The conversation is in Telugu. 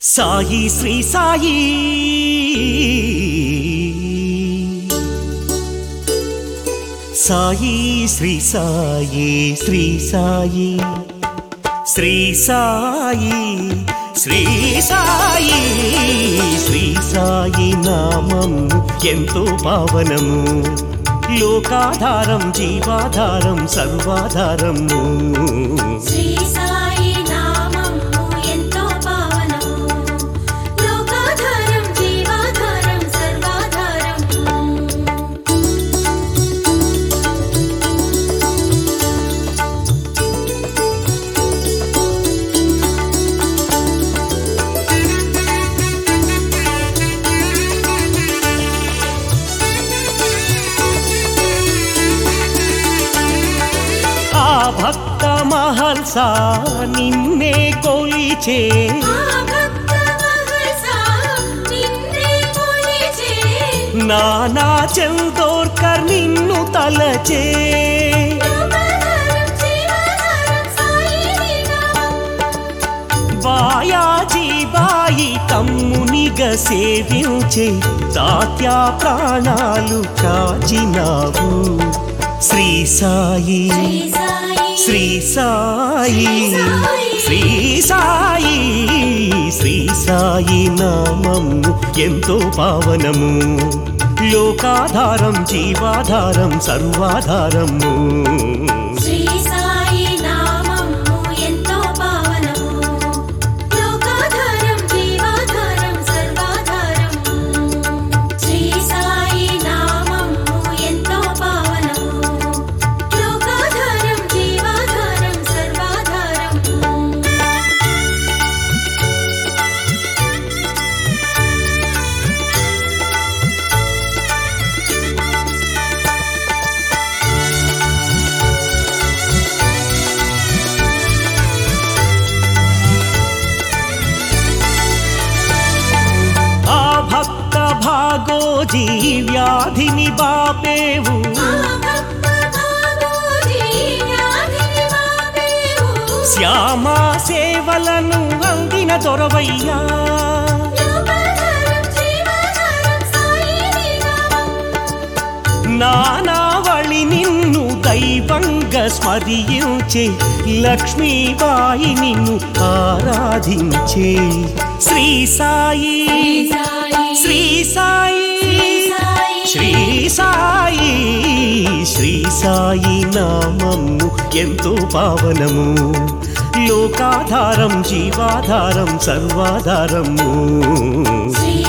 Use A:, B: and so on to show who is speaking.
A: సాయి శ్రీ సాయి సాయి శ్రీ సాయి శ్రీ సాయి శ్రీ సాయి శ్రీ సాయి శ్రీ సాయి నామం ఎంతో పావనము లోకాధారం జీవాధారం సర్వాధారము
B: శ్రీ సాయి నామము ఎంతో పావనము లోకాధారం జీవాధారం సర్వాధారం
A: ఆ భక్త మహల్సా నిన్నే కొలిచే
B: ఆ భక్త మహర్షా నిన్నే కొలిచే
A: నానా చందోర్కర్ నిన్ను తలచే
B: లోకాధారం జీవాధారం సాయి నామం
A: బాయాజీ బాయి తమ్మునిగ సేవించే తాత్యా ప్రాణాలు కాచినావు శ్రీ సాయి
B: శ్రీ సాయి
A: శ్రీ సాయి శ్రీ సాయి శ్రీ సాయి నామము ఎంతో పావనము లోకాధారం జీవాధారం సర్వాధారము
B: శ్రీ సాయి నామము ఎంతో పావనము లోకాధారం జీవాధారం సర్వాధారం శ్రీ సాయి నామము ఎంతో పావనము లోకాధారం జీవాధారం సర్వాధారం
A: ఆ భక్త భాగోజీ వ్యాధిని బాపేవు
B: ఆ భక్త భాగోజీ వ్యాధిని మాపేవు
A: శ్యామా సేవలను అందిన దొరవయ్యా
B: లోకాధారం జీవాధారం సాయి నామం
A: నానావళి నిన్ను దైవంగా స్మరించే లక్ష్మీబాయి నిన్ను ఆరాధించే శ్రీ సాయి శ్రీ సాయి శ్రీ సాయి శ్రీ సాయి నామము ఎంతో పావనము లోకాధారం జీవాధారం సర్వాధారము
B: శ్రీ